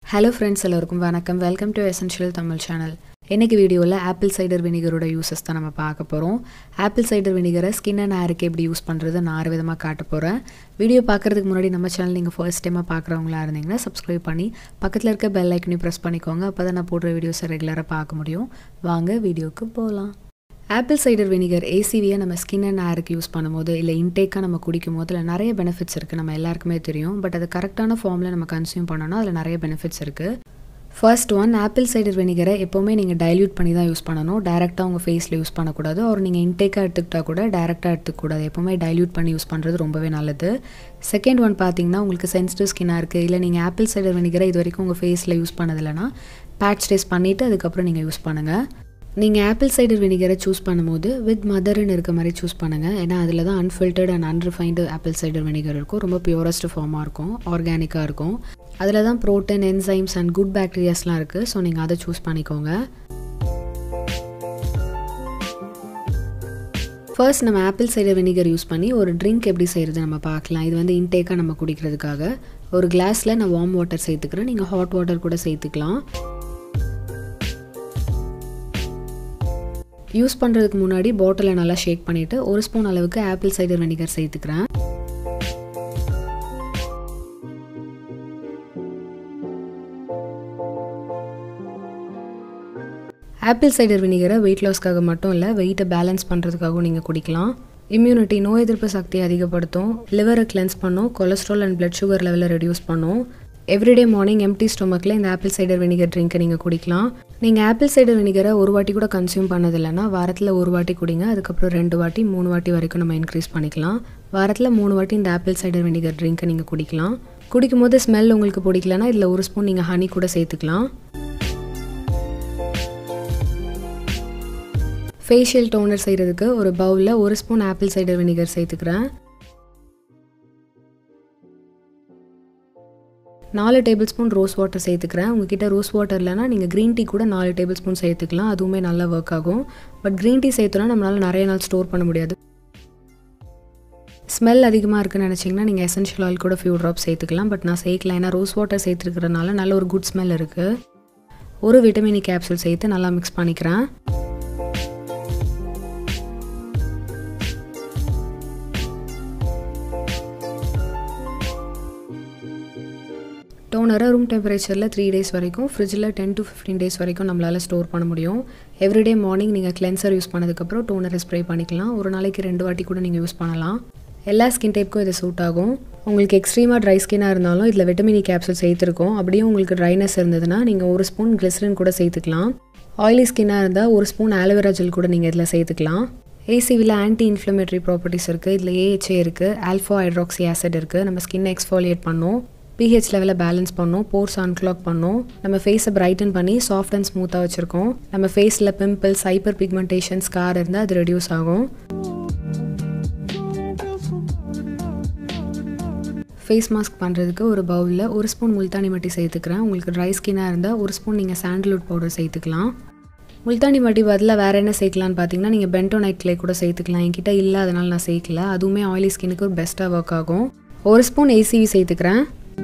hello friends எல்லோருக்கும் வணக்கம் welcome to essential Tamil channel இன்னைக்கு வீடியோவில் ஆப்பிள் சைடர் வினிகரோட யூசஸ் தான் நம்ம பார்க்க போகிறோம் ஆப்பிள் சைடர் வினிகரை ஸ்கின் அண்ட் ஹேருக்கு எப்படி யூஸ் பண்ணுறது நான் ஆறு விதமாக காட்ட போகிறேன் வீடியோ பார்க்குறதுக்கு முன்னாடி நம்ம சேனல் நீங்கள் ஃபர்ஸ்ட் டைமாக பார்க்குறவங்களா இருந்தீங்கன்னா சப்ஸ்கிரைப் பண்ணி பக்கத்தில் இருக்க பெல் ஐக்கனையும் ப்ரெஸ் பண்ணிக்கோங்க அப்போ தான் நான் போடுற வீடியோஸை ரெகுலராக பார்க்க முடியும் வாங்க வீடியோவுக்கு போகலாம் ஆப்பிள் சைடர் வினிகர் ஏசிவியை நம்ம ஸ்கின் அண்ட் ஹேருக்கு யூஸ் பண்ணும்போது இல்லை இன்டேக்காக நம்ம குடிக்கும் போது அதில் நிறைய பெனிஃபிட்ஸ் இருக்குது நம்ம எல்லாருக்குமே தெரியும் பட் அது கரெக்டான ஃபார்மில் நம்ம கன்சியூம் பண்ணோன்னா அதில் நிறைய பெனிஃபிட்ஸ் இருக்குது ஃபர்ஸ்ட் ஒன் ஆப்பிள் சைடர் வினிகரை எப்போவுமே நீங்கள் டைல்யூட் பண்ணி தான் யூஸ் பண்ணணும் டேரெக்டாக உங்கள் ஃபேஸில் யூஸ் பண்ணக்கூடாது ஒரு நீங்கள் இன்டேக்காக எடுத்துக்கிட்டா கூட டேரெக்டாக எடுத்துக்கூடாது எப்போவுமே டைல்யூட் பண்ணி யூஸ் பண்ணுறது ரொம்பவே நல்லது செகண்ட் ஒன் பார்த்தீங்கன்னா உங்களுக்கு சென்சிட்டிவ் ஸ்கின்னாக இருக்குது இல்லை நீங்கள் ஆப்பிள் சைடர் வினிகரை இது வரைக்கும் உங்கள் ஃபேஸில் யூஸ் பண்ணதில்லைனா பேட்ச் டேஸ்ட் பண்ணிவிட்டு அதுக்கப்புறம் நீங்கள் யூஸ் பண்ணுங்கள் நீங்கள் ஆப்பிள் சைடர் வினிகரை சூஸ் பண்ணும்போது வித் மதர்னு இருக்க மாதிரி சூஸ் பண்ணுங்கள் ஏன்னா அதில் தான் unfiltered and unrefined apple cider vinegar இருக்கும் ரொம்ப பியூரஸ்ட் ஃபார்மாக இருக்கும் ஆர்கானிக்காக இருக்கும் அதில் தான் ப்ரோட்டீன் என்சைம்ஸ் அண்ட் குட் பேக்டீரியாஸ்லாம் இருக்குது ஸோ நீங்கள் அதை சூஸ் பண்ணிக்கோங்க ஃபர்ஸ்ட் நம்ம ஆப்பிள் சைடர் வினிகர் யூஸ் பண்ணி ஒரு ட்ரிங்க் எப்படி செய்கிறது நம்ம பார்க்கலாம் இது வந்து இன்டேக்காக நம்ம குடிக்கிறதுக்காக ஒரு கிளாஸில் நான் வார்ம் வாட்டர் சேர்த்துக்கிறேன் நீங்கள் ஹாட் வாட்டர் கூட சேர்த்துக்கலாம் யூஸ் பண்ணுறதுக்கு முன்னாடி பாட்டிலை நல்லா ஷேக் பண்ணிவிட்டு ஒரு ஸ்பூன் அளவுக்கு ஆப்பிள் சைடர் வினிகர் சேர்த்துக்கிறேன் ஆப்பிள் சைடர் வினிகரை வெயிட் லாஸ்க்காக மட்டும் இல்லை வெயிட்டை பேலன்ஸ் பண்ணுறதுக்காகவும் நீங்கள் குடிக்கலாம் இம்யூனிட்டி நோய் எதிர்ப்பு சக்தியை அதிகப்படுத்தும் லிவரை கிளென்ஸ் பண்ணும் கொலஸ்ட்ரால் அண்ட் பிளட் சுகர் லெவலை ரெடியூஸ் பண்ணும் எவ்ரிடே மார்னிங் எம்டி ஸ்டொமக்கில் இந்த ஆப்பிள் சைடர் வினிகர் ட்ரிங்க்கை நீங்கள் குடிக்கலாம் நீங்கள் ஆப்பிள் சைடர் வினிகரை ஒரு வாட்டி கூட கன்சியூம் பண்ணதில்லைன்னா வாரத்தில் ஒரு வாட்டி குடிங்க அதுக்கப்புறம் ரெண்டு வாட்டி மூணு வாட்டி வரைக்கும் நம்ம இன்க்ரீஸ் பண்ணிக்கலாம் வாரத்தில் மூணு வாட்டி இந்த ஆப்பிள் சைடர் வினிகர் ட்ரிங்க்கை நீங்கள் குடிக்கலாம் குடிக்கும் போது ஸ்மெல் உங்களுக்கு பிடிக்கலனா இதில் ஒரு ஸ்பூன் நீங்கள் ஹனி கூட சேர்த்துக்கலாம் ஃபேஷியல் டோனர் செய்கிறதுக்கு ஒரு பவுலில் ஒரு ஸ்பூன் ஆப்பிள் சைடர் வினிகர் சேர்த்துக்கிறேன் நாலு டேபிள் ஸ்பூன் ரோஸ் வாட்டர் சேர்த்துக்கிறேன் உங்ககிட்ட ரோஸ் வாட்டர் இல்லைனா நீங்கள் க்ரீன் டீ கூட நாலு டேபிள் ஸ்பூன் சேர்த்துக்கலாம் அதுவுமே நல்லா ஒர்க் ஆகும் பட் க்ரீன் டீ சேர்த்தோன்னா நம்மளால் நிறைய நாள் ஸ்டோர் பண்ண முடியாது ஸ்மெல் அதிகமாக இருக்குன்னு நினச்சிங்கன்னா நீங்கள் எசென்ஷியல் ஆயில் கூட ஃபியூ ட்ராப்ஸ் சேர்த்துக்கலாம் பட் நான் சேர்க்கல ஏன்னா ரோஸ் வாட்டர் சேர்த்துருக்கிறதுனால நல்ல ஒரு குட் ஸ்மெல் இருக்குது ஒரு விட்டமினி கேப்சூல் சேர்த்து நல்லா மிக்ஸ் பண்ணிக்கிறேன் டோனரை ரூம் டெம்பரேச்சரில் த்ரீ டேஸ் வரைக்கும் ஃப்ரிட்ஜில் டென் டு ஃபிஃப்டீன் டேஸ் வரைக்கும் நம்மளால் ஸ்டோர் பண்ண முடியும் எவ்ரிடே மார்னிங் நீங்கள் கிளென்சர் யூஸ் பண்ணதுக்கப்புறம் டோனரை ஸ்ப்ரே பண்ணிக்கலாம் ஒரு நாளைக்கு ரெண்டு வாட்டி கூட நீங்கள் யூஸ் பண்ணலாம் எல்லா ஸ்கின் டைப்புக்கும் இது சூட் ஆகும் உங்களுக்கு எக்ஸ்ட்ரீமாக ட்ரை ஸ்கின்னாக இருந்தாலும் இதில் விட்டமினி கேப்சூல் சேர்த்துருக்கோம் அப்படியே உங்களுக்கு ட்ரைனஸ் இருந்ததுன்னா நீங்கள் ஒரு ஸ்பூன் கிளிசரின் கூட சேர்த்துக்கலாம் ஆயிலி ஸ்கின்னாக இருந்தால் ஒரு ஸ்பூன் ஆலோவேரா ஜெல் கூட நீங்கள் இதில் சேர்த்துக்கலாம் ஏசிவியில் ஆன்டி இன்ஃப்ளமேட்டரி ப்ராப்பர்ட்டிஸ் இருக்குது இதில் ஏஹெச்ஏ இருக்குது ஆல்ஃபா ஹைட்ராக்சி ஆசிட் இருக்குது நம்ம ஸ்கின்னை எக்ஸ்ஃபாலியேட் பண்ணும் பிஹெச் லெவலில் பேலன்ஸ் பண்ணும் போர்ஸ் அன்க்ளாக் பண்ணும் நம்ம ஃபேஸை பிரைட்டன் பண்ணி சாஃப்ட் அண்ட் ஸ்மூத்தாக வச்சுருக்கோம் நம்ம ஃபேஸில் பிம்பிள்ஸ் ஹைப்பர் பிக்மெண்டேஷன் ஸ்கார் இருந்தால் அது ரெடியூஸ் ஆகும் ஃபேஸ் மாஸ்க் பண்ணுறதுக்கு ஒரு பவுலில் ஒரு ஸ்பூன் முல்தானி மட்டி சேர்த்துக்கிறேன் உங்களுக்கு ட்ரை ஸ்கின்னாக இருந்தால் ஒரு ஸ்பூன் நீங்கள் சாண்டல்வுட் பவுடர் சேர்த்துக்கலாம் முல்தானி மட்டி பதிலாக வேறு என்ன சேர்க்கலான்னு பார்த்தீங்கன்னா நீங்கள் பென்டோ நைட் கிளே கூட சேர்த்துக்கலாம் என்கிட்ட இல்லை அதனால் நான் சேர்க்கல அதுவுமே ஆயிலி ஸ்கின்னுக்கு ஒரு பெஸ்ட்டாக ஒர்க் ஆகும் ஒரு ஸ்பூன் ஏசிவி சேர்த்துக்கிறேன்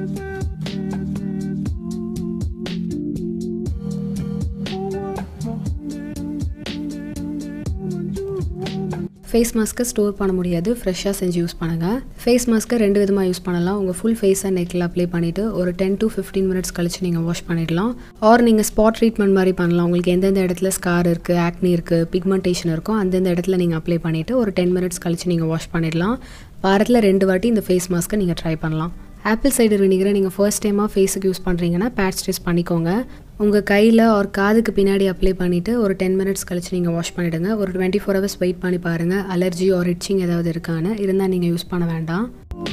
ஃபேஸ் மாஸ்க்கை ஸ்டோர் பண்ண முடியாது ஃப்ரெஷ்ஷாக செஞ்சு யூஸ் பண்ணுங்கள் ஃபேஸ் மாஸ்க்கை ரெண்டு விதமாக யூஸ் பண்ணலாம் உங்கள் ஃபுல் ஃபேஸை நெக்கில் அப்ளை பண்ணிவிட்டு ஒரு டென் டு ஃபிஃப்டீன் மினிட்ஸ் கழிச்சு நீங்கள் வாஷ் பண்ணிடலாம் ஆர் நீங்கள் ஸ்பாட் ட்ரீட்மெண்ட் மாதிரி பண்ணலாம் உங்களுக்கு எந்தெந்த இடத்துல ஸ்கார் இருக்குது ஆக்னி இருக்குது பிக்மெண்டேஷன் இருக்கும் அந்தந்த இடத்துல நீங்கள் அப்ளை பண்ணிவிட்டு ஒரு டென் மினிட்ஸ் கழிச்சு நீங்கள் வாஷ் பண்ணிடலாம் வாரத்தில் ரெண்டு வாட்டி இந்த ஃபேஸ் மாஸ்க்கை நீங்கள் ட்ரை பண்ணலாம் ஆப்பிள் சைடர் வினிகரை நீங்கள் ஃபர்ஸ்ட் டைமாக ஃபேஸுக்கு யூஸ் பண்ணுறீங்கன்னா பேட்ச் டெஸ்ட் பண்ணிக்கோங்க உங்கள் கையில் ஒரு காதுக்கு பின்னாடி அப்ளை பண்ணிவிட்டு ஒரு டென் மினிட்ஸ் கழிச்சு நீங்கள் வாஷ் பண்ணிவிடுங்க ஒரு டுவெண்ட்டி ஃபோர் ஹவர்ஸ் வெயிட் பண்ணி பாருங்கள் அலர்ஜி ஆர் இட்சிங் ஏதாவது இருக்கான்னு இருந்தால் நீங்கள் யூஸ் பண்ண வேண்டாம்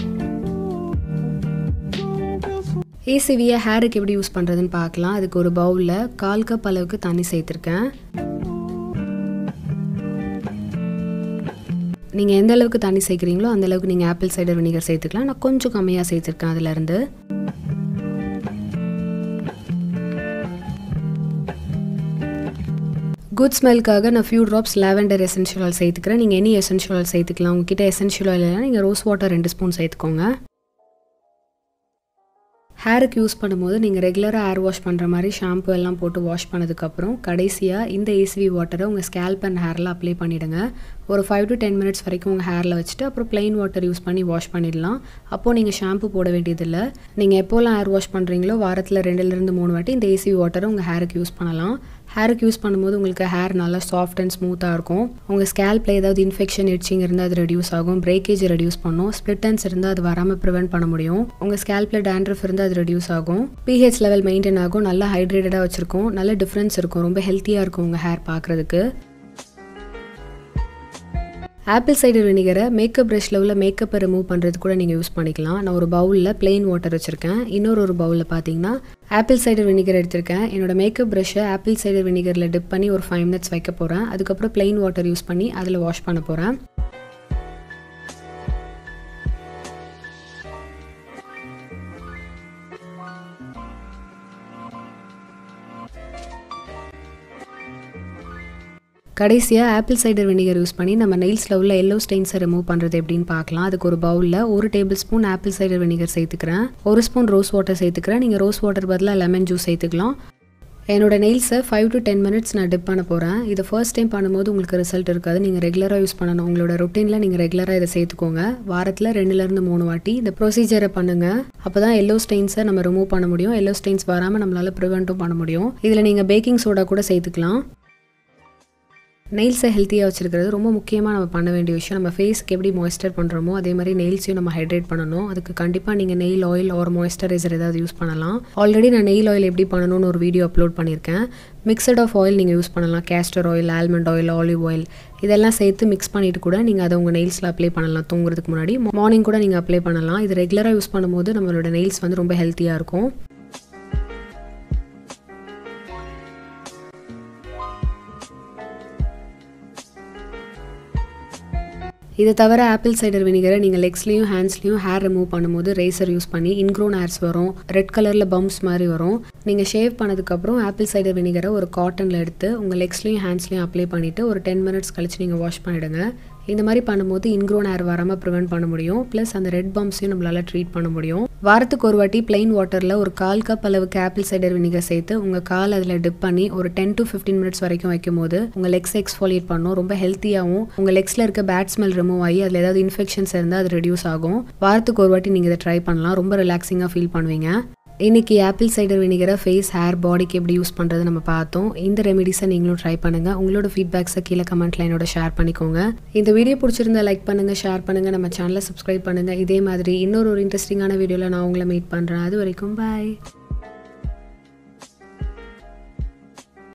ஏசிவியை ஹேருக்கு எப்படி யூஸ் பண்ணுறதுன்னு பார்க்கலாம் அதுக்கு ஒரு பவுலில் கால் கப் அளவுக்கு தண்ணி சேர்த்துருக்கேன் நீங்கள் எந்த அளவுக்கு தண்ணி சேர்க்குறீங்களோ அந்த அளவுக்கு நீங்கள் ஆப்பிள் சைடர் வினிகர் சேர்த்துக்கலாம் நான் கொஞ்சம் கம்மியாக சேர்த்துருக்கேன் அதிலேருந்து குட் ஸ்மெல்க்காக நான் few drops lavender essential oil சேர்த்துக்கிறேன் நீங்கள் எனி எசென்ஷியல் ஆயில் சேர்த்துக்கலாம் உங்ககிட்ட எசென்ஷியல் ஆயில் இல்லைனா நீங்கள் ரோஸ் வாட்டர் ரெண்டு ஸ்பூன் சேர்த்துக்கோங்க ஹேருக்கு யூஸ் பண்ணும்போது நீங்கள் ரெகுலராக ஹேர் வாஷ் பண்ணுற மாதிரி ஷாம்பு எல்லாம் போட்டு வாஷ் பண்ணதுக்கப்புறம் கடைசியாக இந்த ஏசிவி வாட்டரை உங்கள் ஸ்கேல்ப் அண்ட் ஹேரில் அப்ளை பண்ணிவிடுங்க ஒரு ஃபைவ் டு டென் மினிட்ஸ் வரைக்கும் உங்கள் ஹேரில் வச்சுட்டு அப்புறம் ப்ளைன் வாட்டர் யூஸ் பண்ணி வாஷ் பண்ணிடலாம் அப்போது நீங்கள் ஷாம்பு போட வேண்டியதில்லை நீங்கள் எப்போல்லாம் ஹேர் வாஷ் பண்ணுறீங்களோ வாரத்தில் ரெண்டுலேருந்து மூணு வாட்டி இந்த ஏசிவி வாட்டரை உங்கள் ஹேருக்கு யூஸ் பண்ணலாம் ஹேருக்கு யூஸ் பண்ணும்போது உங்களுக்கு ஹேர் நல்லா சாஃப்ட் அண்ட் ஸ்மூத்தாக இருக்கும் உங்கள் ஸ்கேல்பில் ஏதாவது இன்ஃபெக்ஷன் இட்ச்சிங் இருந்தால் அது ரெடியூஸ் ஆகும் பிரேக்கேஜ் ரெடியூஸ் பண்ணும் ஸ்பிளிட்டன்ஸ் இருந்தால் அது வராமல் ப்ரிவென்ட் பண்ண முடியும் உங்கள் ஸ்கேல்பில் டேண்ட்ரஃப் இருந்தால் அது ரெடியூஸ் ஆகும் பிஹெச் லெவல் மெயின்டைன் ஆகும் நல்லா ஹைட்ரேட்டடாக வச்சுருக்கும் நல்ல டிஃப்ரென்ஸ் இருக்கும் ரொம்ப ஹெல்த்தியாக இருக்கும் உங்கள் ஹேர் பார்க்குறதுக்கு ஆப்பிள் சைடர் வினிகரை மேக்கப் ப்ரஷில் உள்ள மேக்கப்பை ரிமூவ் பண்ணுறது கூட நீங்கள் யூஸ் பண்ணிக்கலாம் நான் ஒரு பவுலில் பிளெயின் வாட்டர் வச்சுருக்கேன் இன்னொரு ஒரு பவுலில் பார்த்தீங்கன்னா ஆப்பிள் சைடர் வினிகர் எடுத்திருக்கேன் என்னோட மேக்கப் ப்ரஷ்ஷை ஆப்பிள் சைடர் வினிகரில் டிப் பண்ணி ஒரு ஃபைவ் மினிட்ஸ் வைக்க போகிறேன் அதுக்கப்புறம் பிளெயின் வாட்டர் யூஸ் பண்ணி அதில் வாஷ் பண்ண போகிறேன் கடைசியாக ஆப்பிள் சைடர் வினிகர் யூஸ் பண்ணி நம்ம நெயில்ஸில் உள்ள எல்லோ ஸ்டெயின்ஸை ரிமூவ் பண்ணுறது எப்படின்னு பார்க்கலாம் அதுக்கு ஒரு பவுலில் ஒரு tablespoon apple cider vinegar சேர்த்துக்கிறேன் ஒரு ஸ்பூன் ரோஸ் வாட்டர் சேர்த்துக்கிறேன் நீங்கள் ரோஸ் வாட்டர் பதிலாக லெமன் ஜூஸ் சேர்த்துக்கலாம் என்னோட நெயில்ஸை ஃபைவ் டு டென் மினிட்ஸ் நான் டிப் பண்ண போகிறேன் இதை ஃபர்ஸ்ட் டைம் பண்ணும்போது உங்களுக்கு ரிசல்ட் இருக்காது நீங்கள் ரெகுலராக யூஸ் பண்ணணும் உங்களோட ரொட்டீனில் நீங்கள் ரெகுலராக இதை சேர்த்துக்கோங்க வாரத்தில் ரெண்டுலேருந்து மூணு வாட்டி இந்த ப்ரொசீஜரை பண்ணுங்கள் அப்போ தான் எல்லோ ஸ்டெயின்ஸை நம்ம ரிமூவ் பண்ண முடியும் எல்லோ ஸ்டெயின்ஸ் வராமல் நம்மளால் ப்ரிவெண்ட்டும் பண்ண முடியும் இதில் நீங்கள் பேக்கிங் சோடா கூட சேர்த்துக்கலாம் நெயில்ஸை ஹெல்த்தியாக வச்சுருக்கிறது ரொம்ப முக்கியமாக நம்ம பண்ண வேண்டிய விஷயம் நம்ம ஃபேஸ்க்கு எப்படி மாய்ஸ்டர் பண்ணுறோமோ அதே மாதிரி நெயில்ஸையும் நம்ம ஹைட்ரேட் பண்ணணும் அதுக்கு கண்டிப்பாக நீங்கள் நெயில் ஆயில் ஒரு மாய்ஸ்சரைசர் ஏதாவது யூஸ் பண்ணலாம் ஆல்ரெடி நான் நெயில் ஆயில் எப்படி பண்ணணும்னு ஒரு வீடியோ அப்லோட் பண்ணியிருக்கேன் மிக்சட் ஆஃப் ஆயில் நீங்கள் யூஸ் பண்ணலாம் castor oil almond oil olive oil இதெல்லாம் சேர்த்து மிக்ஸ் பண்ணிட்டு கூட நீங்கள் அதை உங்கள் நெயில்ஸில் அப்ளை பண்ணலாம் தூங்குறதுக்கு முன்னாடி மார்னிங் கூட நீங்கள் அப்ளை பண்ணலாம் இது ரெகுலராக யூஸ் பண்ணும்போது நம்மளோட நெயில்ஸ் வந்து ரொம்ப ஹெல்த்தியாக இருக்கும் இதை தவிர ஆப்பிள் சைடர் வினிகரை நீங்கள் லெக்ஸ்லேயும் ஹேண்ட்ஸ்லேயும் ஹேர் ரிமூவ் பண்ணும்போது ரேசர் யூஸ் பண்ணி இன்க்ரோன் ஹேர்ஸ் வரும் ரெட் கலரில் பம்ப்ஸ் மாதிரி வரும் நீங்கள் ஷேவ் பண்ணதுக்கப்புறம் ஆப்பிள் சைடர் வினிகரை ஒரு காட்டனில் எடுத்து உங்கள் லெக்ஸ்லேயும் ஹேண்ட்ஸ்லேயும் அப்ளை பண்ணிவிட்டு ஒரு டென் மினிட்ஸ் கழிச்சு நீங்கள் வாஷ் பண்ணிவிடுங்க இந்த மாதிரி பண்ணும்போது இன்க்ரோன் ஹேர் வராமல் ப்ரிவெண்ட் பண்ண முடியும் ப்ளஸ் அந்த ரெட் பம்ப்ஸையும் நம்மளால் ட்ரீட் பண்ண முடியும் வாரத்துக்கு ஒரு வாட்டி பிளெயின் வாட்டரில் ஒரு கால் கப் அளவுக்கு ஆப்பிள் சைடர் வினிகர் சேர்த்து உங்கள் கால் அதில் டிப் பண்ணி ஒரு டென் டு ஃபிஃப்டீன் மினிட்ஸ் வரைக்கும் வைக்கும் போது உங்கள் லெக்ஸ் எக்ஸ்ஃபாலியேட் பண்ணும் ரொம்ப ஹெல்த்தியாகவும் உங்கள் லெக்ஸில் இருக்க பேட் ஸ்மெல் ரிமூவ் ஆகி அதில் ஏதாவது இன்ஃபெக்ஷன்ஸ் இருந்தால் அது ரெடியூஸ் ஆகும் வாரத்துக்கு ஒரு வாட்டி நீங்கள் இதை ட்ரை பண்ணலாம் ரொம்ப ரிலாக்ஸிங்காக ஃபீல் பண்ணுவீங்க இன்றைக்கி ஆப்பிள் சைடர் வினிகரை ஃபேஸ் ஹேர் பாடிக்கு எப்படி யூஸ் பண்ணுறது நம்ம பார்த்தோம் இந்த ரெமெடிஸை நீங்களும் ட்ரை பண்ணுங்கள் உங்களோட ஃபீட்பேக்ஸை கீழே கமெண்ட்டில் என்னோட ஷேர் பண்ணிக்கோங்க இந்த வீடியோ பிடிச்சிருந்தா லைக் பண்ணுங்கள் ஷேர் பண்ணுங்கள் நம்ம சேனலை சப்ஸ்கிரைப் பண்ணுங்கள் இதே மாதிரி இன்னொரு ஒரு இன்ட்ரெஸ்டிங்கான வீடியோவில் நான் உங்களை மீட் பண்ணுறேன் அது வரைக்கும் பாய்